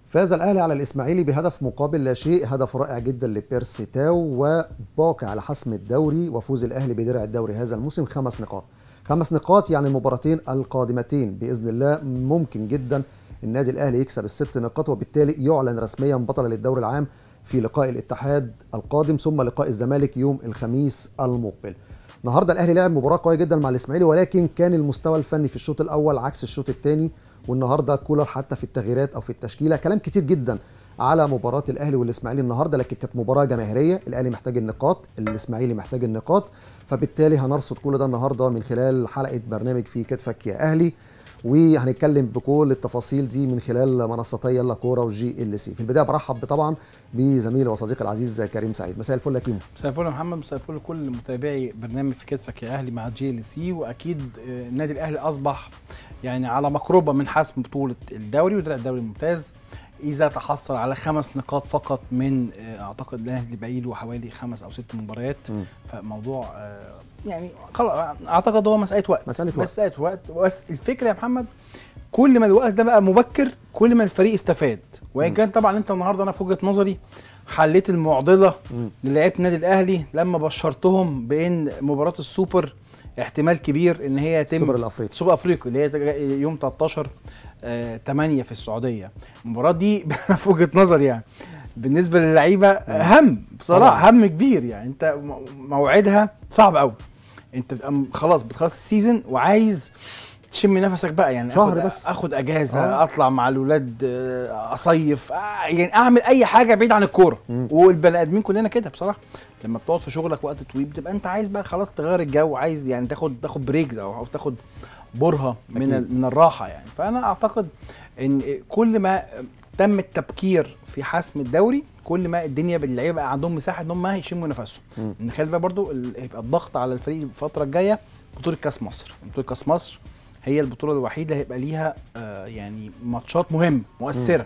فاز الاهلي على الاسماعيلي بهدف مقابل لا شيء هدف رائع جدا لبيرسي تاو وباقي على حسم الدوري وفوز الاهلي بدرع الدوري هذا الموسم خمس نقاط خمس نقاط يعني المباراتين القادمتين باذن الله ممكن جدا النادي الاهلي يكسب الست نقاط وبالتالي يعلن رسميا بطلا للدوري العام في لقاء الاتحاد القادم ثم لقاء الزمالك يوم الخميس المقبل النهارده الاهلي لعب مباراه قويه جدا مع الاسماعيلي ولكن كان المستوى الفني في الشوط الاول عكس الشوط الثاني والنهارده كولر حتى في التغييرات او في التشكيله كلام كتير جدا على مباراه الاهلي والاسماعيلي النهارده لكن كانت مباراه جماهيريه الاهلي محتاج النقاط الاسماعيلي محتاج النقاط فبالتالي هنرصد كل ده النهارده من خلال حلقه برنامج في كتفك يا اهلي وهنتكلم بكل التفاصيل دي من خلال منصتي يلا كوره وجي ال سي في البدايه برحب طبعا بزميلي وصديقي العزيز كريم سعيد مساء الفل يا كيمو مساء الفل يا محمد مساء الفل لكل متابعي برنامج في كتفك يا اهلي مع جي ال سي واكيد آه، النادي الاهلي اصبح يعني على مقربه من حسم بطوله الدوري ودرع الدوري الممتاز اذا تحصل على خمس نقاط فقط من آه، اعتقد الاهلي باقي له حوالي خمس او ست مباريات مم. فموضوع آه، يعني خلاص اعتقد هو مساله وقت مساله وقت مساله وقت بس الفكره يا محمد كل ما الوقت ده بقى مبكر كل ما الفريق استفاد وان مم. كان طبعا انت النهارده انا في وجهه نظري حليت المعضله مم. للاعيبه النادي الاهلي لما بشرتهم بان مباراه السوبر احتمال كبير ان هي يتم السوبر الافريقي سوبر افريقيا اللي هي تج- يوم 13 آه 8 في السعوديه المباراه دي في وجهه نظري يعني بالنسبه للعيبه هم بصراحه طبعاً. هم كبير يعني انت م- موعدها صعب قوي انت بتبقى م- خلاص بتخلص السيزون وعايز تشم نفسك بقى يعني شهر اخد بس. اخد اجازه آه. آه. اطلع مع الاولاد آه، اصيف آه يعني اعمل اي حاجه بعيد عن الكوره مم. والبني ادمين كلنا كده بصراحه لما بتقعد في شغلك وقت طويل بتبقى انت عايز بقى خلاص تغير الجو عايز يعني تاخد تاخد بريكز او أو تاخد برهه من أكيد. ال- من الراحه يعني فانا اعتقد ان كل ما تم التبكير في حسم الدوري كل ما الدنيا باللعيبه بقى عندهم مساحه ان هم يشموا نفسهم مم. نخلي بقى برضو ال- هيبقى الضغط على الفريق الفتره الجايه بطوله كاس مصر بطوله كاس مصر هي البطوله الوحيده اللي هيبقى ليها آه يعني ماتشات مهمه مؤثره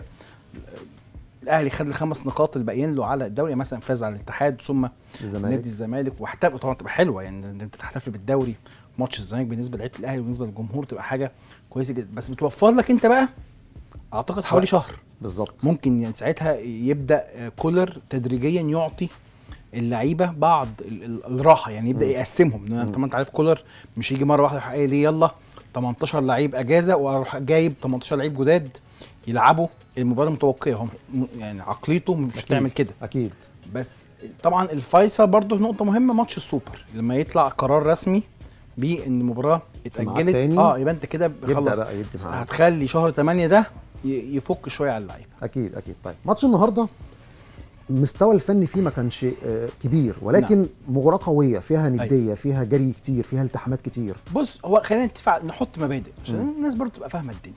الاهلي خد الخمس نقاط الباقيين له على الدوري مثلا فاز على الاتحاد ثم نادي الزمالك الزمالك واحتفل طبعا تبقى حلوه يعني ان انت تحتفل بالدوري ماتش الزمالك بالنسبه لعيبه الاهلي وبالنسبه للجمهور تبقى حاجه كويسه جدا بس بتوفر لك انت بقى اعتقد حوالي وقت. شهر بالظبط ممكن يعني ساعتها يبدا آه، كولر تدريجيا يعطي اللعيبه بعض ال- ال- الراحه يعني يبدا مم. يقسمهم لان طبعا انت عارف كولر مش هيجي مره واحده يروح قايل لي يلا 18 لعيب اجازه واروح جايب 18 لعيب جداد يلعبوا المباراه المتوقعه هم م- يعني عقليته مش أكيد. هتعمل كده اكيد بس طبعا الفيصل برضه نقطه مهمه ماتش السوبر لما يطلع قرار رسمي بان المباراه ميعاد اتاجلت تاني. اه يبقى انت كده يبدا خلاص بقى يدي معانا هتخلي شهر 8 ده ي- يفك شويه على اللعيبه اكيد اكيد طيب ماتش النهارده المستوى الفني فيه ما كانش آه، كبير ولكن نعم. مباراه قويه فيها نديه فيها جري كتير فيها التحامات كتير بص هو خلينا نتفق نحط مبادئ عشان مم. الناس برضه تبقى فاهمه الدنيا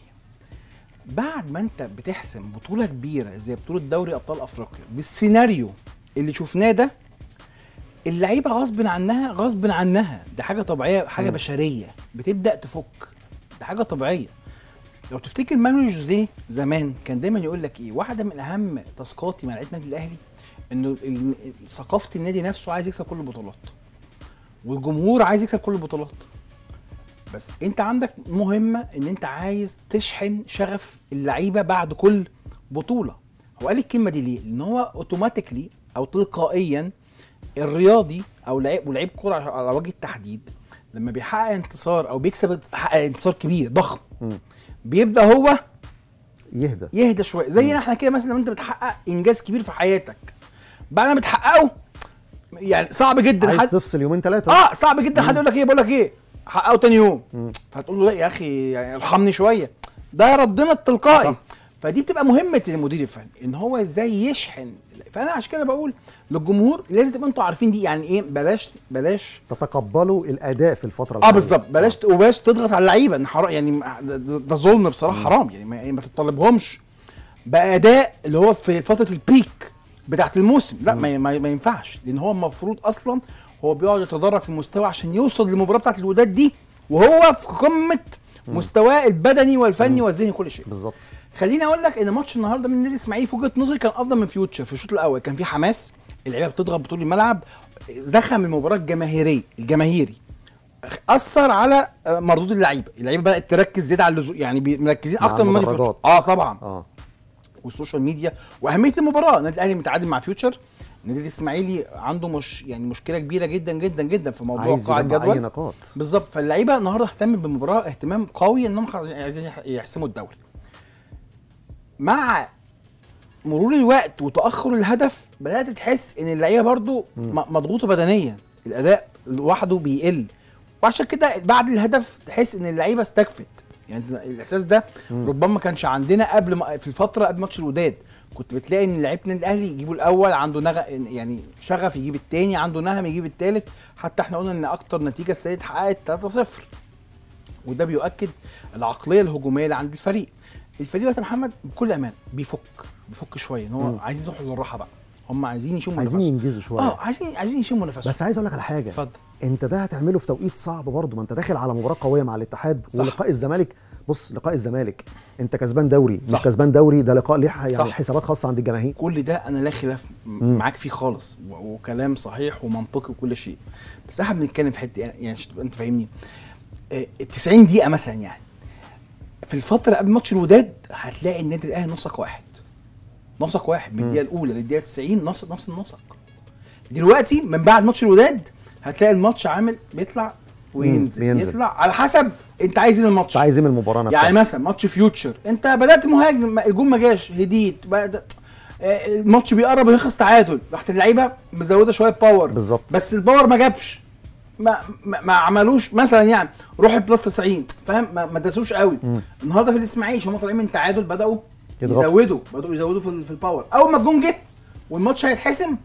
بعد ما انت بتحسم بطوله كبيره زي بطوله دوري ابطال افريقيا بالسيناريو اللي شفناه ده اللعيبه غصب عنها غصب عنها ده حاجه طبيعيه حاجه مم. بشريه بتبدا تفك ده حاجه طبيعيه لو تفتكر مانويل جوزيه زمان كان دايما يقول لك ايه واحده من اهم تاسكاتي مع لعيبه النادي الاهلي انه ال- ثقافه النادي نفسه عايز يكسب كل البطولات والجمهور عايز يكسب كل البطولات بس انت عندك مهمه ان انت عايز تشحن شغف اللعيبه بعد كل بطوله هو قال الكلمه دي ليه لان هو اوتوماتيكلي او تلقائيا الرياضي او لعيب ولعيب كوره على وجه التحديد لما بيحقق انتصار او بيكسب حقق انتصار كبير ضخم مم. بيبدا هو يهدى يهدى شويه زينا احنا كده مثلا لو انت بتحقق انجاز كبير في حياتك بعد ما بتحققه يعني صعب جدا عايز حد تفصل يومين ثلاثه اه صعب جدا حد يقول لك ايه بقول لك ايه حققه تاني يوم مم. فهتقول له لا يا اخي يعني ارحمني شويه ده ردنا التلقائي صح. فدي بتبقى مهمه المدير الفني ان هو ازاي يشحن فانا عشان كده بقول للجمهور لازم تبقى انتوا عارفين دي يعني ايه بلاش بلاش تتقبلوا الاداء في الفتره اه الحالية. بالظبط بلاش وبلاش تضغط على اللعيبه ان حرام يعني ده, ده ظلم بصراحه حرام يعني ما, يعني ما تطالبهمش باداء اللي هو في فتره البيك بتاعت الموسم لا ما, ما, ما ينفعش لان هو المفروض اصلا هو بيقعد يتدرج في المستوى عشان يوصل للمباراه بتاعت الوداد دي وهو في قمه مستواه البدني والفني والذهني كل شيء بالظبط خليني اقول لك ان ماتش النهارده من النادي الاسماعيلي في وجهه نظري كان افضل من فيوتشر في الشوط الاول كان في حماس اللعيبه بتضغط بطول الملعب زخم المباراه الجماهيريه الجماهيري اثر على آه، مردود اللعيبه اللعيبه بدات تركز زياده على اللزوم يعني بي- مركزين مع اكتر من المدرجات. اه طبعا اه والسوشيال ميديا واهميه المباراه النادي الاهلي متعادل مع فيوتشر النادي الاسماعيلي عنده مش يعني مشكله كبيره جدا جدا جدا في موضوع عايز قاع يجمع اي الجدول نقاط بالظبط فاللعيبه النهارده اهتم بالمباراه اهتمام قوي انهم خلاص عايزين يحسموا الدوري مع مرور الوقت وتاخر الهدف بدات تحس ان اللعيبه برضو م- مضغوطه بدنيا الاداء لوحده بيقل وعشان كده بعد الهدف تحس ان اللعيبه استكفت يعني أنت الاحساس ده ربما ما كانش عندنا قبل ما في الفتره قبل ماتش الوداد كنت بتلاقي ان لعيبه النادي الاهلي يجيبوا الاول عنده نغ... يعني شغف يجيب الثاني عنده نهم يجيب الثالث حتى احنا قلنا ان اكتر نتيجه السنه دي اتحققت 3-0 وده بيؤكد العقليه الهجوميه اللي عند الفريق الفريق دلوقتي يا محمد بكل امان بيفك بيفك شويه ان هو مم. عايزين يروحوا للراحه بقى هم عايزين يشموا عايزين نفسهم ينجزوا شويه اه عايزين عايزين يشموا نفسهم بس عايز اقول لك على حاجه اتفضل انت ده هتعمله في توقيت صعب برضه ما انت داخل على مباراه قويه مع الاتحاد صح. ولقاء الزمالك بص لقاء الزمالك انت كسبان دوري مش صح. كسبان دوري ده لقاء ليه ح- يعني صح. حسابات خاصه عند الجماهير كل ده انا لا خلاف م- معاك فيه خالص و- وكلام صحيح ومنطقي وكل شيء بس احنا بنتكلم في حته يعني عشان تبقى انت فاهمني آه، ال 90 دقيقه مثلا يعني في الفتره قبل ماتش الوداد هتلاقي النادي الاهلي نسق واحد نسق واحد من الدقيقه الاولى للدقيقه 90 نسق نفس النسق دلوقتي من بعد ماتش الوداد هتلاقي الماتش عامل بيطلع وينزل بينزل. يطلع على حسب انت عايز ايه من الماتش انت عايز ايه من المباراه نفسها يعني مثلا ماتش فيوتشر انت بدات مهاجم ما- الجون ما جاش هديت بدأ آه، الماتش بيقرب يخلص تعادل راحت اللعيبه مزوده شويه باور بالظبط. بس الباور ما جابش ما ما, ما عملوش مثلا يعني روح بلس 90 فاهم ما, ما داسوش قوي النهارده في الاسماعيلي هم طالعين من تعادل بداوا يضغطوا. يزودوا بداوا يزودوا في, ال- في الباور اول ما الجون جه والماتش هيتحسم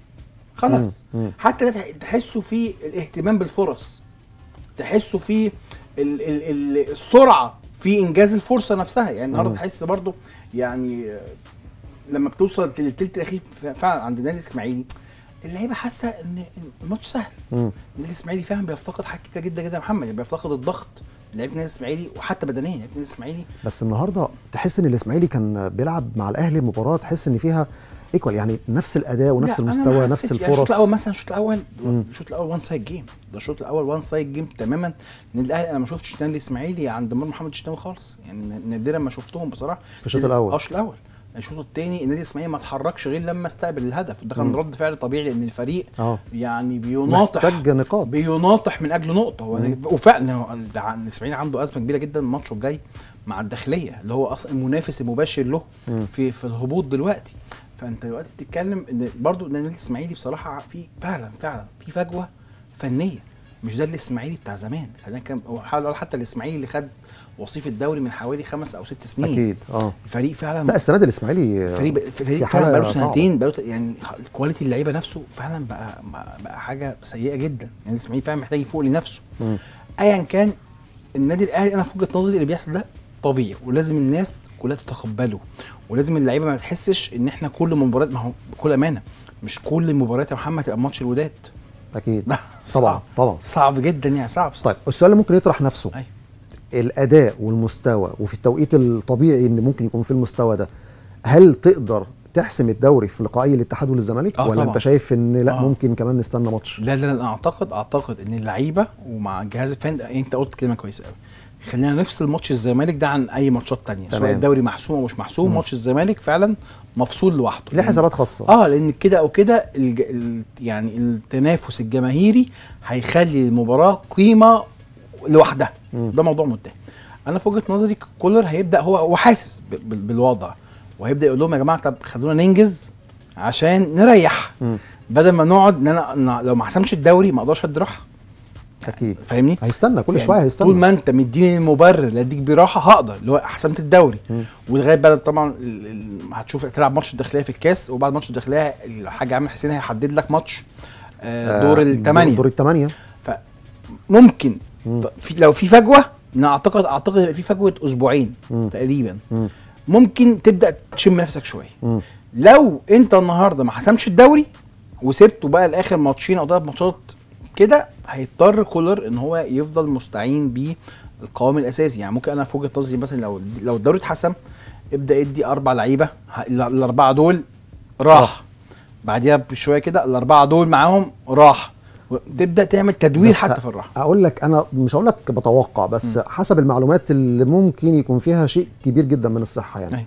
خلاص مم. مم. حتى ده تح- تحسوا في الاهتمام بالفرص تحسوا في ال ال ال السرعه في انجاز الفرصه نفسها يعني النهارده تحس برضو يعني آه، لما بتوصل للتلت الاخير ف- فعلا عند النادي الاسماعيلي اللعيبه حاسه ان إن الماتش سهل مم. النادي الاسماعيلي فعلا بيفتقد حاجات كتير جدا جدا يا محمد يعني بيفتقد الضغط لعيبه النادي الاسماعيلي وحتى بدنيا لعيبه النادي الاسماعيلي بس النهارده تحس ان الاسماعيلي كان بيلعب مع الاهلي مباراه تحس ان فيها ايكوال يعني نفس الاداء ونفس لا، أنا ما المستوى نفس حسيتش. يعني الشوط الفرص الاول مثلا الشوط الاول مم. الشوط الاول وان سايد جيم ده الشوط الاول وان سايد جيم تماما النادي الاهلي انا ما شفتش النادي الاسماعيلي عند مرمى محمد الشناوي خالص يعني نادرا ما شفتهم بصراحه في الشوط النادي- الأول. اه الشوط الاول الشوط الثاني النادي الاسماعيلي ما اتحركش غير لما استقبل الهدف وده كان رد فعل طبيعي لان الفريق اه يعني بيناطح محتاج نقاط بيناطح من اجل نقطه هو وفعلا هو ال- الاسماعيلي عنده ازمه كبيره جدا ماتشه الجاي مع الداخليه اللي هو اصلا المنافس المباشر له في في الهبوط دلوقتي فانت دلوقتي بتتكلم ان برضو ان النادي الاسماعيلي بصراحه في فعلا فعلا في فجوه فنيه مش ده الاسماعيلي بتاع زمان خلينا كان حاول اقول حتى الاسماعيلي اللي خد وصيف الدوري من حوالي خمس او ست سنين اكيد اه الفريق لا فعلا السنه دي الاسماعيلي فريق ب- في فريق حالة فعلا بقاله صعبة. سنتين بقاله يعني الكواليتي اللعيبه نفسه فعلا بقى بقى حاجه سيئه جدا يعني الاسماعيلي فعلا محتاج يفوق لنفسه مم. ايا كان النادي الاهلي انا في وجهه نظري اللي بيحصل ده طبيعي ولازم الناس كلها تتقبله ولازم اللعيبه ما تحسش ان احنا كل مباراه ما هو بكل امانه مش كل المباريات يا محمد تبقى ماتش الوداد اكيد لا طبعا صعب. طبعا صعب جدا يعني صعب صعب طيب السؤال اللي ممكن يطرح نفسه أيوة. الاداء والمستوى وفي التوقيت الطبيعي ان ممكن يكون في المستوى ده هل تقدر تحسم الدوري في لقائي الاتحاد والزمالك آه ولا طبعا. انت شايف ان لا آه. ممكن كمان نستنى ماتش لا لا لا انا اعتقد اعتقد ان اللعيبه ومع الجهاز الفني انت قلت كلمه كويسه قوي خلينا نفصل ماتش الزمالك ده عن اي ماتشات تانية سواء تمام. الدوري محسوم او مش محسوم ماتش الزمالك فعلا مفصول لوحده ليه حسابات خاصه اه لان كده او كده الج... ال... يعني التنافس الجماهيري هيخلي المباراه قيمه لوحدها مم. ده موضوع منتهي انا في وجهه نظري كولر هيبدا هو هو حاسس ب... بال- بالوضع وهيبدا يقول لهم يا جماعه طب خلونا ننجز عشان نريح مم. بدل ما نقعد ان انا إن لو ما حسمش الدوري ما اقدرش ادي راحه اكيد فاهمني هيستنى كل يعني شويه هيستنى طول ما انت مديني المبرر اللي اديك براحه هقدر اللي هو حسمت الدوري ولغايه بقى طبعا ال- ال- هتشوف تلعب ماتش الداخليه في الكاس وبعد ماتش الداخليه الحاج عامر حسين هيحدد لك ماتش آه، دور آه، الثمانيه دور الثمانيه فممكن مم. ط- في لو في فجوه انا اعتقد اعتقد يبقى في فجوه اسبوعين مم. تقريبا مم. ممكن تبدا تشم نفسك شويه مم. لو انت النهارده ما حسمش الدوري وسبته بقى لاخر ماتشين او ثلاث ماتشات كده هيضطر كولر ان هو يفضل مستعين بالقوام الاساسي يعني ممكن انا في وجهه نظري مثلا لو لو الدوري اتحسم ابدا ادي اربع لعيبه ه- ال- الاربعه دول راح بعديها بشويه كده الاربعه دول معاهم راح تبدا تعمل تدوير بس حتى في الراحه اقول لك انا مش هقول لك بتوقع بس حسب المعلومات اللي ممكن يكون فيها شيء كبير جدا من الصحه يعني أيوة.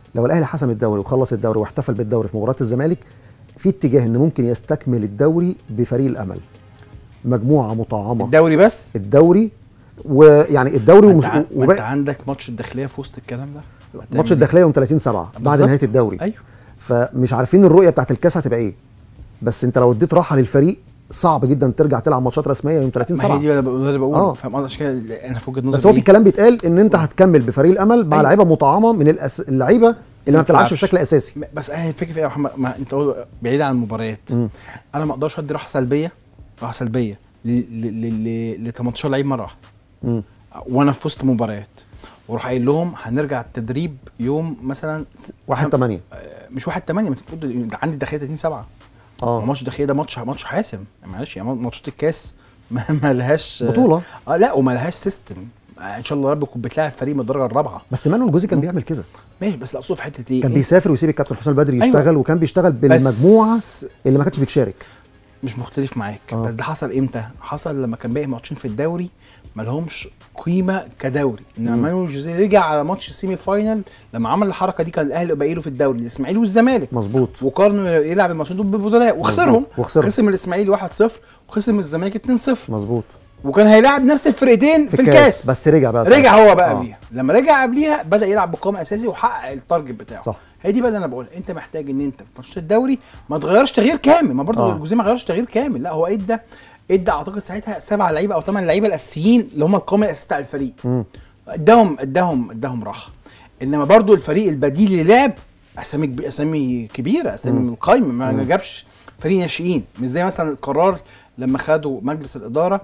لو الاهلي حسم الدوري وخلص الدوري واحتفل بالدوري في مباراه الزمالك في اتجاه ان ممكن يستكمل الدوري بفريق الامل مجموعه مطعمه الدوري بس الدوري ويعني الدوري ما ومش انت, ع- ما انت وباقي عندك ماتش الداخليه في وسط الكلام ده يبقى ماتش تعمل الداخليه يوم 30 7 بعد بالظبط. نهايه الدوري ايوه فمش عارفين الرؤيه بتاعت الكاس هتبقى ايه بس انت لو اديت راحه للفريق صعب جدا ترجع تلعب ماتشات رسميه يوم 30 ما هي 7 دي اللي بقول- اللي بقوله آه. فاهم قصدي عشان كده انا في وجهه نظري بس هو في إيه؟ كلام بيتقال ان انت هتكمل بفريق الامل مع أيوة. لعيبه مطعمه من الأس... اللعيبه اللي ما بتلعبش بشكل اساسي بس انا الفكره في ايه يا محمد ما انت قول- بعيد عن المباريات مم. انا ما اقدرش ادي راحه سلبيه راحه سلبيه ل ل- ل- ل 18 لعيب مره واحده مم. وانا في وسط مباريات واروح قايل لهم هنرجع التدريب يوم مثلا س- 1 خم- 8 آه، مش 1 8 ما انت بتقول ده عندي الداخليه 30 7 اه ماتش الداخليه ده ماتش ماتش حاسم معلش يعني ماتشات الكاس ما ما لهاش بطوله اه لا وما لهاش سيستم آه، ان شاء الله يا رب تكون بتلاعب فريق من الدرجه الرابعه بس مانويل جوزي كان بيعمل كده ماشي بس لا اقصد في حته ايه كان إيه؟ بيسافر ويسيب الكابتن حسام البدري أيوة. يشتغل وكان بيشتغل بس- بالمجموعه اللي ما كانتش بتشارك مش مختلف معاك آه. بس ده حصل امتى؟ حصل لما كان باقي ماتشين في الدوري ما لهمش قيمه كدوري انما مم. مانويل جوزيه رجع على ماتش السيمي فاينل لما عمل الحركه دي كان الاهلي باقي له في الدوري الاسماعيلي والزمالك مظبوط وقارنوا يلعب الماتشين دول ببطلاء وخسرهم وخسرهم. خسر من الاسماعيلي 1-0 وخسر من الزمالك 2-0 مظبوط وكان هيلاعب نفس الفرقتين في, الكاس بس رجع بقى رجع ساعتها. هو بقى آه. قبليها لما رجع قبليها بدا يلعب بقوام اساسي وحقق التارجت بتاعه صح. هي دي بقى اللي انا بقولها انت محتاج ان انت في ماتشات الدوري ما تغيرش تغيير كامل ما برضه آه. الجوزيه ما غيرش تغيير كامل لا هو ادى ادى اعتقد ساعتها سبع لعيبه او ثمان لعيبه الاساسيين اللي هم القوام الاساسي بتاع الفريق مم. اداهم اداهم اداهم راحه انما برضه الفريق البديل اللي لعب اسامي كبي- اسامي كبيره اسامي مم. من القايمه ما مم. جابش فريق ناشئين مش زي مثلا القرار لما خدوا مجلس الاداره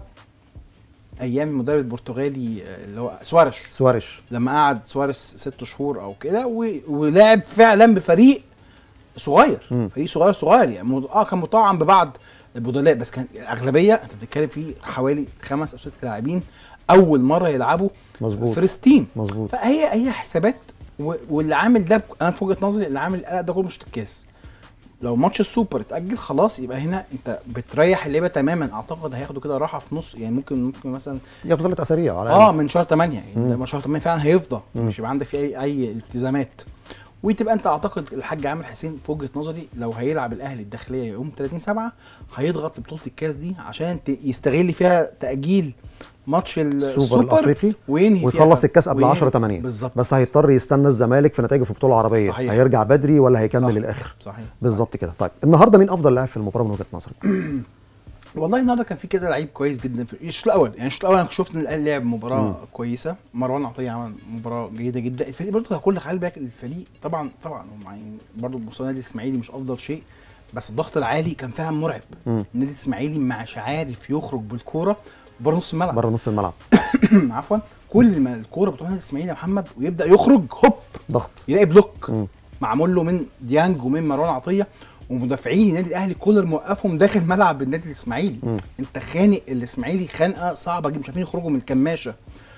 ايام المدرب البرتغالي آه، اللي هو سوارش سوارش لما قعد سواريز ست شهور او كده و- ولعب فعلا بفريق صغير مم. فريق صغير صغير يعني مد- اه كان مطعم ببعض البدلاء بس كان الاغلبيه انت بتتكلم في حوالي خمس او ست لاعبين اول مره يلعبوا مظبوط فيرست تيم مظبوط فهي هي حسابات و- واللي عامل ده انا في وجهه نظري اللي عامل القلق ده كله مش الكاس لو ماتش السوبر اتاجل خلاص يبقى هنا انت بتريح اللعيبه تماما اعتقد هياخدوا كده راحه في نص يعني ممكن ممكن مثلا ياخدوا ثلاث اسابيع على اه الأقل. من شهر 8 يعني مم. ده من شهر 8 فعلا هيفضى مم. مش يبقى عندك فيه اي اي التزامات وتبقى انت اعتقد الحاج عامر حسين في وجهه نظري لو هيلعب الاهلي الداخليه يوم 30 7 هيضغط لبطوله الكاس دي عشان ت- يستغل فيها تاجيل ماتش ال- السوبر السوبر الافريقي وينهي فيها ويخلص الكاس قبل وينهي- 10 8 بالظبط بس هيضطر يستنى الزمالك في نتائجه في البطوله العربيه صحيح. هيرجع بدري ولا صح. هيكمل للاخر صحيح بالظبط كده طيب النهارده مين افضل لاعب في المباراه من وجهه نظرك والله النهارده كان في كذا لعيب كويس جدا في الشوط الاول يعني الشوط الاول انا شفت ان الاهلي لعب مباراه مم. كويسه مروان عطيه عمل مباراه جيده جدا الفريق برضه كل خلي بالك الفريق طبعا طبعا هم يعني برضه مستوى النادي الاسماعيلي مش افضل شيء بس الضغط العالي كان فعلا مرعب مم. النادي الاسماعيلي مش عارف يخرج بالكوره بره نص الملعب بره نص الملعب عفوا كل ما الكوره بتروح النادي الاسماعيلي يا محمد ويبدا يخرج هوب ضغط يلاقي بلوك مم. معمول له من ديانج ومن مروان عطيه ومدافعين النادي الاهلي كولر موقفهم داخل ملعب النادي الاسماعيلي مم. انت خانق الاسماعيلي خنقه صعبه جدا مش عارفين يخرجوا من الكماشه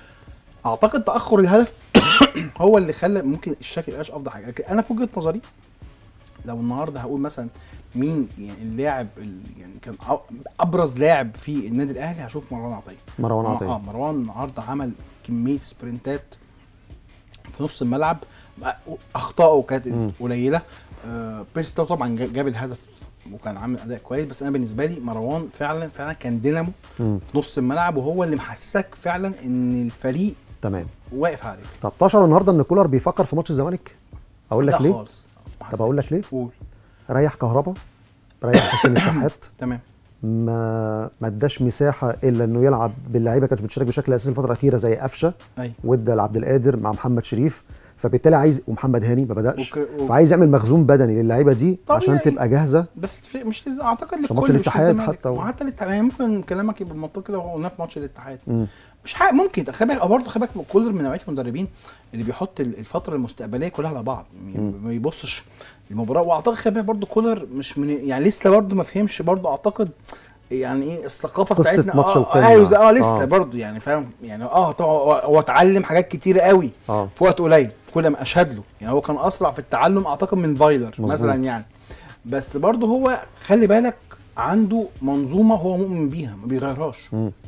اعتقد تاخر الهدف هو اللي خلى ممكن الشكل يبقاش افضل حاجه لكن انا في وجهه نظري لو النهارده هقول مثلا مين يعني اللاعب ال- يعني كان أ- ابرز لاعب في النادي الاهلي هشوف مروان عطيه مروان اه عطيه مروان النهارده عمل كميه سبرنتات في نص الملعب اخطائه كانت مم. قليله آه بيرس تاو طبعا جا- جاب الهدف وكان عامل اداء كويس بس انا بالنسبه لي مروان فعلا فعلا كان دينامو مم. في نص الملعب وهو اللي محسسك فعلا ان الفريق تمام واقف عليه طب تشعر النهارده ان كولر بيفكر في ماتش الزمالك اقول لك لا ليه خالص ما طب اقول لك ليه قول ريح كهربا ريح حسين الشحات تمام ما ما اداش مساحه الا انه يلعب باللعيبه كانت بتشارك بشكل اساسي الفتره الاخيره زي قفشه ايوه وادى لعبد القادر مع محمد شريف فبالتالي عايز ومحمد هاني ما بداش وك- و- فعايز يعمل مخزون بدني للعيبه دي طبيعي. عشان تبقى جاهزه بس في مش لازم اعتقد عشان لكل ماتش مش الاتحاد للزمالك. حتى و- وحتى الاتحاد يعني ممكن كلامك يبقى منطقي لو قلناه في ماتش الاتحاد مم. مش حاجه ممكن خلي بالك برضه خلي بالك كولر من نوعيه المدربين اللي بيحط ال- الفتره المستقبليه كلها على بعض يعني مم. ما يبصش المباراه واعتقد خلي بالك برضه كولر مش من يعني لسه برضه ما فهمش برضه اعتقد يعني ايه الثقافه قصة بتاعتنا ماتش اه القمة. ايوه اه لسه آه. برضه يعني فاهم يعني اه طبعا هو- هو اتعلم حاجات كتيره قوي اه في وقت قليل كل ما اشهد له يعني هو كان اسرع في التعلم اعتقد من فايلر مظبوط. مثلا يعني بس برضه هو خلي بالك عنده منظومه هو مؤمن بيها ما بيغيرهاش مم.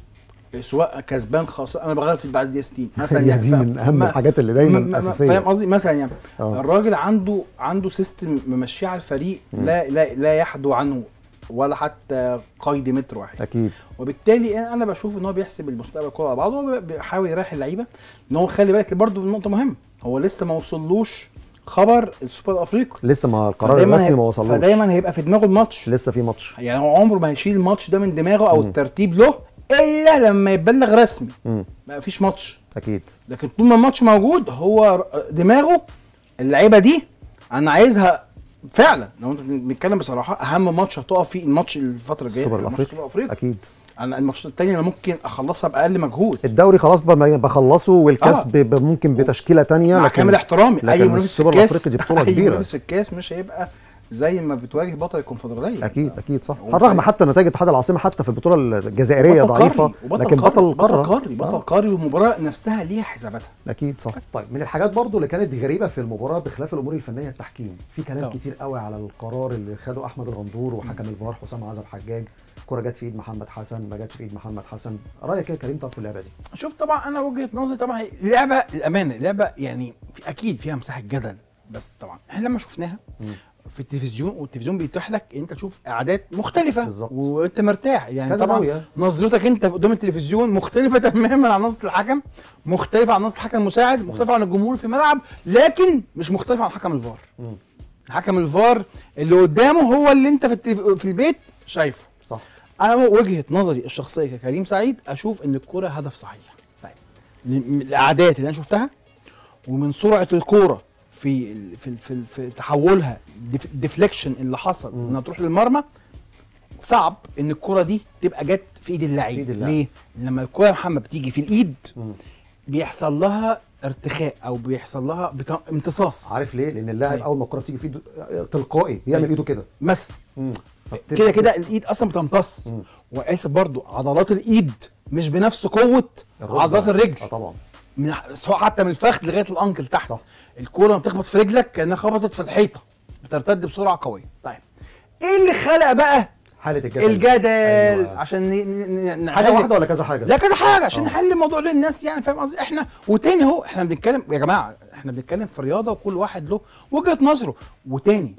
سواء كسبان خاصه انا بغير في بعد الدقيقه 60 مثلا هي يعني دي ف- من اهم ما- الحاجات اللي ما- دايما ما- اساسيه فاهم قصدي مثلا يعني آه. الراجل عنده عنده سيستم ممشيه على الفريق لا لا لا يحدو عنه ولا حتى قيد متر واحد اكيد وبالتالي انا بشوف ان هو بيحسب المستقبل كله على بعضه هو بيحاول يريح اللعيبه ان هو خلي بالك برضه نقطه مهمه هو لسه ما وصلوش خبر السوبر الافريقي لسه ما القرار فدايماً الرسمي هي- ما وصلوش فدايما هيبقى في دماغه الماتش لسه في ماتش يعني هو عمره ما هيشيل الماتش ده من دماغه او مم. الترتيب له الا لما يبلغ رسمي مم. ما فيش ماتش اكيد لكن طول ما الماتش موجود هو دماغه اللعيبه دي انا عايزها فعلا لو انت بنتكلم بصراحه اهم ماتش هتقف فيه الماتش الفتره الجايه السوبر ماتش الافريقي السوبر الافريقي اكيد انا الماتشات التانية انا ممكن اخلصها باقل مجهود الدوري خلاص بم- بخلصه والكاس ب- ب- ممكن بتشكيله تانية مع لكن كامل احترامي اي لكن منافس في السوبر الكاس الافريقي دي بطوله اي كبيره منافس في الكاس مش هيبقى زي ما بتواجه بطل الكونفدراليه اكيد اكيد صح هو رغم فريق- حتى نتائج اتحاد العاصمه حتى في البطوله الجزائريه بطل ضعيفه قاري، وبطل لكن قاري، بطل القاره بطل قاري بطل آه. قاري والمباراه نفسها ليها حساباتها اكيد صح طيب من الحاجات برضو اللي كانت غريبه في المباراه بخلاف الامور الفنيه التحكيم في كلام طبعا. كتير قوي على القرار اللي خده احمد الغندور وحكم الفار حسام عزب حجاج كرة جت في ايد محمد حسن ما جاتش في ايد محمد حسن رايك ايه يا كريم طب في اللعبه دي شوف طبعا انا وجهه نظري طبعا اللعبه الامانه اللعبه يعني في اكيد فيها مساحه جدل بس طبعا احنا لما شفناها في التلفزيون والتلفزيون بيتيح لك انت تشوف اعداد مختلفه بالظبط. وانت مرتاح يعني كذا طبعا زاوية. نظرتك انت قدام التلفزيون مختلفه تماما عن نظره الحكم مختلفه عن نظره الحكم المساعد مختلفه عن الجمهور في الملعب لكن مش مختلفه عن حكم الفار مم. حكم الفار اللي قدامه هو اللي انت في التلف... في البيت شايفه صح انا وجهه نظري الشخصيه ككريم سعيد اشوف ان الكوره هدف صحيح طيب من الاعداد اللي انا شفتها ومن سرعه الكوره في ال- في ال- في, ال- في تحولها ديفليكشن اللي حصل مم. انها تروح للمرمى صعب ان الكوره دي تبقى جت في ايد في اللعيب إيد اللاعب. ليه لما الكوره يا محمد بتيجي في الايد مم. بيحصل لها ارتخاء او بيحصل لها بتا... امتصاص عارف ليه لان اللاعب أيوة. اول ما الكره بتيجي في ايده آه، تلقائي بيعمل أيوة. ايده كده مثلا مم. فبتبقى كده كده الايد اصلا بتمتص مم. واسف برضو عضلات الايد مش بنفس قوه الركبة. عضلات الرجل اه طبعا من سواء حتى من الفخذ لغايه الانكل تحت صح. الكوره لما بتخبط في رجلك كانها خبطت في الحيطه بترتد بسرعه قويه طيب ايه اللي خلق بقى حاله الجدل الجدل أيوة. عشان ن- ن- ن- حاجه نحل- واحده ولا كذا حاجه لا كذا حاجه عشان آه. نحل الموضوع للناس يعني فاهم قصدي احنا وتاني اهو احنا بنتكلم يا جماعه احنا بنتكلم في رياضه وكل واحد له وجهه نظره وتاني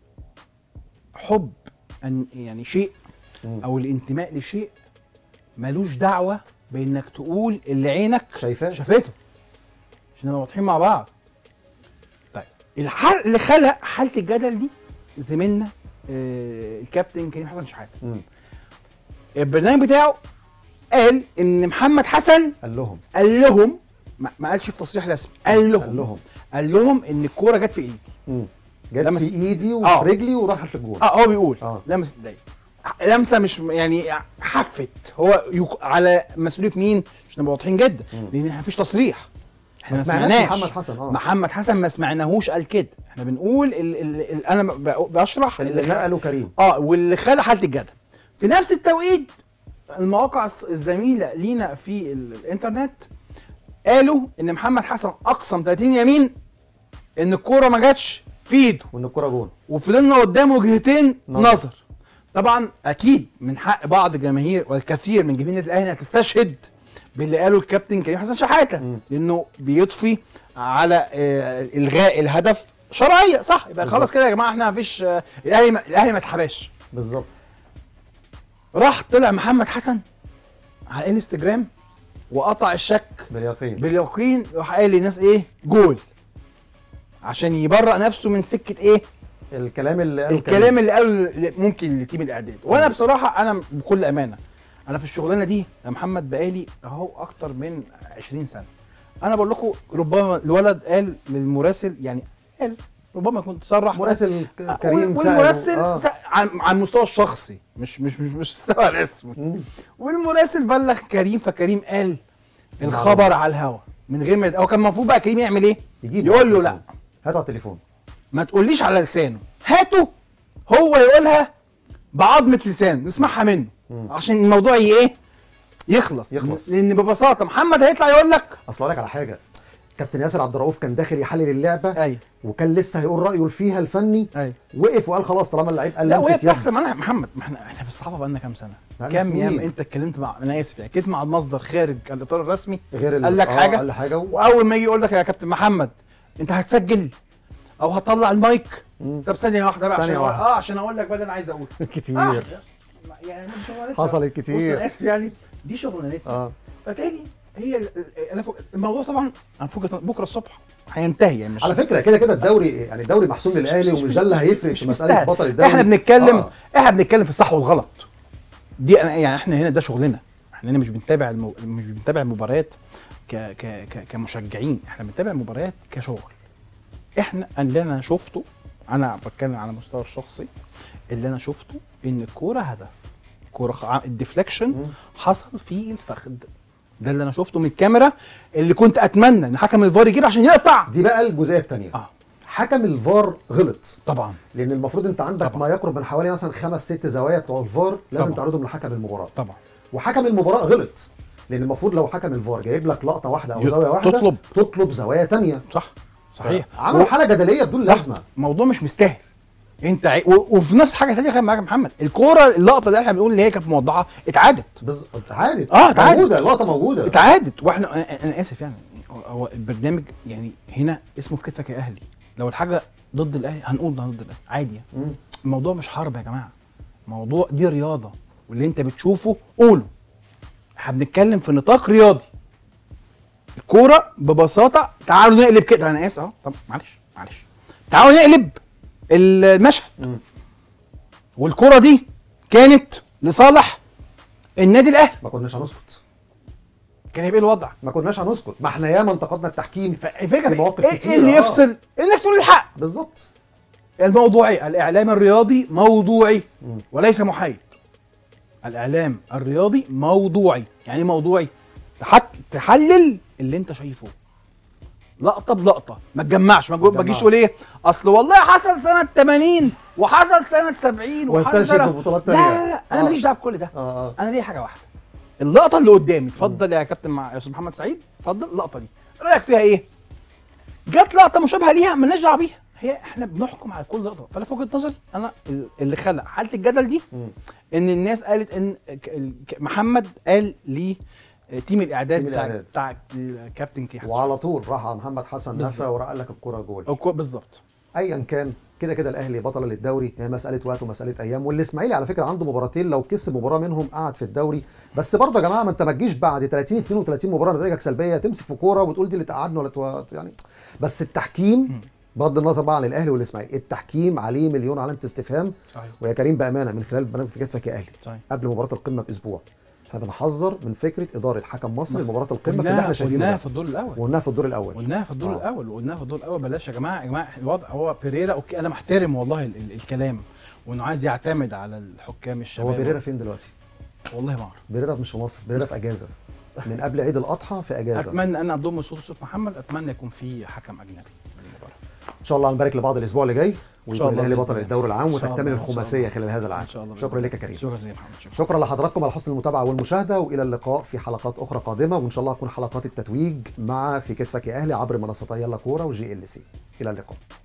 حب ان يعني شيء مم. او الانتماء لشيء ملوش دعوه بانك تقول اللي عينك شايفاه شافته عشان نبقى واضحين مع بعض طيب الحل اللي خلق حاله الجدل دي زميلنا آه الكابتن كريم حسن شحاته مم. البرنامج بتاعه قال ان محمد حسن قال لهم قال لهم ما ما قالش في تصريح رسمي قال لهم قال لهم قال لهم ان الكوره جت في ايدي مم. جت لمس- في ايدي وفي آه. رجلي وراحت للجون اه هو بيقول آه. لمس ايدي لمسه مش يعني حفت هو يق... على مسؤوليه مين عشان نبقى واضحين جدا مم. لان مفيش تصريح احنا ما ما سمعناش سمعناش محمد حسن اه محمد حسن ما سمعناهوش قال كده احنا بنقول ال ال ال انا ب- بشرح اللي خ- نقله كريم اه واللي خلق حاله الجدل في نفس التوقيت المواقع الس- الزميله لينا في ال- الانترنت قالوا ان محمد حسن اقسم 30 يمين ان الكوره ما جاتش في ايده وان الكره جون وفضلنا قدام وجهتين نظر. نظر طبعا اكيد من حق بعض الجماهير والكثير من جماهير الاهلي انها تستشهد باللي قاله الكابتن كريم حسن شحاته مم. لانه بيضفي على آه، الغاء الهدف شرعيه صح يبقى خلاص بالظبط. كده يا جماعه احنا مفيش آه، الاهلي ما- الاهلي ما اتحباش بالظبط راح طلع محمد حسن على الانستجرام وقطع الشك باليقين باليقين راح قال للناس ايه جول عشان يبرأ نفسه من سكه ايه الكلام اللي قاله الكلام كريم. اللي قاله ممكن لتيم الاعداد وانا بصراحه انا بكل امانه انا في الشغلانه دي يا محمد بقالي اهو اكتر من 20 سنه انا بقول لكم ربما الولد قال للمراسل يعني قال ربما كنت صرح مراسل ك- آه، كريم سأله. والمراسل آه. آه. عن على المستوى الشخصي مش مش مش مش مستوى الاسم مم. والمراسل بلغ كريم فكريم قال الخبر على الهوا من غير ما يد- هو كان المفروض بقى كريم يعمل ايه؟ يجيب يقول له لا هات على التليفون ما تقوليش على لسانه هاته هو يقولها بعظمة لسان نسمعها منه مم. عشان الموضوع ي- ايه يخلص يخلص. لان ببساطه محمد هيطلع يقول لك اصل أقول لك على حاجه كابتن ياسر عبد الرؤوف كان داخل يحلل اللعبه ايوه وكان لسه هيقول رايه فيها الفني ايوه وقف وقال خلاص طالما اللعيب قال لا وهي لمسه يد بتحصل معانا يا محمد ما احنا احنا في الصحافه بقالنا كام سنه بقالنا كام سنين. ياما انت اتكلمت مع انا اسف يعني اتكلمت مع المصدر خارج الاطار الرسمي غير ال- قال لك آه، حاجه قال حاجه و... واول ما يجي يقول لك يا كابتن محمد انت هتسجل او هطلع المايك مم. طب ثانيه واحده بقى ثانية عشان واحدة. اه عشان اقول لك بقى اللي انا عايز اقوله كتير آه يعني دي شغلانتها. حصلت بص كتير. انا اسف يعني دي شغلانتها اه فتاني هي ال- ال- انا فوق الموضوع طبعا انا فوق بكره الصبح هينتهي يعني مش على فكره كده كده الدوري يعني الدوري محسوم للاهلي ومش ده اللي هيفرق مش في مساله مستاهل. بطل الدوري احنا بنتكلم آه. احنا بنتكلم في الصح والغلط دي أنا يعني احنا هنا ده شغلنا احنا هنا مش بنتابع المو... مش بنتابع المباريات ك... ك... ك... كمشجعين احنا بنتابع المباريات كشغل احنا اللي انا شفته انا بتكلم على المستوى الشخصي اللي انا شفته ان الكوره هدف كوره خ... الديفليكشن مم. حصل في الفخذ ده اللي انا شفته من الكاميرا اللي كنت اتمنى ان حكم الفار يجيب عشان يقطع دي بقى الجزئيه الثانيه اه حكم الفار غلط طبعا لان المفروض انت عندك طبعا. ما يقرب من حوالي مثلا خمس ست زوايا بتوع الفار لازم طبعا. تعرضهم لحكم المباراه طبعا وحكم المباراه غلط لان المفروض لو حكم الفار جايب لك لقطه واحده او ي- زاويه واحده تطلب. تطلب زوايا تانية صح صحيح عملوا حاله جدليه بدون صح لازمه الموضوع مش مستاهل انت عي... و... وفي نفس حاجه ثانيه معاك يا محمد الكوره اللقطه اللي احنا بنقول اللي هي كانت موضحه اتعادت بز... اتعادت آه، اتعادت. موجوده اللقطه موجوده اتعادت واحنا أنا- انا اسف يعني هو البرنامج يعني هنا اسمه في كتفك يا اهلي لو الحاجه ضد الاهلي هنقول ده ضد الاهلي عادي يعني. مم. الموضوع مش حرب يا جماعه موضوع دي رياضه واللي انت بتشوفه قوله احنا بنتكلم في نطاق رياضي الكوره ببساطه تعالوا نقلب كده انا اسف اهو طب معلش معلش تعالوا نقلب المشهد مم. والكره دي كانت لصالح النادي الاهلي ما كناش هنسكت كان هيبقى إيه الوضع ما كناش هنسكت ما احنا ياما انتقدنا التحكيم الفكره في مواقف ايه كتير، إيه اللي آه. يفصل انك تقول الحق بالظبط الموضوعي الاعلام الرياضي موضوعي مم. وليس محايد الاعلام الرياضي موضوعي يعني ايه موضوعي تحك... تحلل اللي انت شايفه لقطه بلقطه ما تجمعش ما تجو- ما تجمعش. تجيش تقول ايه اصل والله حصل سنه 80 وحصل سنه 70 وحصل واستشهد سنه ببطولات لا تانية. لا لا انا آه. ماليش دعوه بكل ده اه اه انا ليا حاجه واحده اللقطه اللي قدامي اتفضل يا كابتن مع يا استاذ محمد سعيد اتفضل اللقطه دي رايك فيها ايه جت لقطه مشابهه ليها مالناش دعوه بيها هي احنا بنحكم على كل لقطه فانا في وجهه نظري انا ال- اللي خلق حاله الجدل دي مم. ان الناس قالت ان ك- ال- ك- محمد قال لي تيم الاعداد تيم بتاع الإعداد. بتاع الكابتن كيحة وعلى طول راح على محمد حسن بالظبط. نفى وراح قال لك الكوره جول أو كو- بالظبط ايا كان كده كده الاهلي بطل للدوري هي مساله وقت ومساله ايام والاسماعيلي على فكره عنده مباراتين لو كسب مباراه منهم قعد في الدوري بس برضه يا جماعه ما انت ما تجيش بعد 30 32 مباراه نتائجك سلبيه تمسك في كوره وتقول دي اللي تقعدنا ولا تو... يعني بس التحكيم بغض النظر بقى عن الاهلي والاسماعيلي التحكيم عليه مليون علامه استفهام صحيح ويا كريم بامانه من خلال برنامج في كتفك يا اهلي صحيح قبل مباراه القمه باسبوع احنا بنحذر من فكره اداره حكم مصر مصر. لمباراه القمه في اللي قلناها احنا شايفينه قلناها ده في الدور الاول وقلناها في الدور الاول قلناها في الدور آه. الاول وقلناها في الدور الاول بلاش يا جماعه يا جماعه الوضع هو بيريرا اوكي انا محترم والله ال ال الكلام وانه عايز يعتمد على الحكام الشباب هو بيريرا فين دلوقتي؟ والله ما اعرف بيريرا مش في مصر بيريرا في اجازه من قبل عيد الاضحى في اجازه اتمنى ان اضم صوت صوت محمد اتمنى يكون في حكم اجنبي في المباراه ان شاء الله هنبارك لبعض الاسبوع اللي جاي ويكون الله الاهلي بإذن بطل الله. الدوري العام إن شاء وتكتمل الله، إن شاء الخماسيه الله. خلال هذا العام ان شاء الله شكرا بإذن لك يا الله. كريم شكرا زي محمد شكرا شكرا لحضراتكم على حسن المتابعه والمشاهده والى اللقاء في حلقات اخرى قادمه وان شاء الله تكون حلقات التتويج مع في كتفك يا اهلي عبر منصتي يلا كوره وجي ال سي الى اللقاء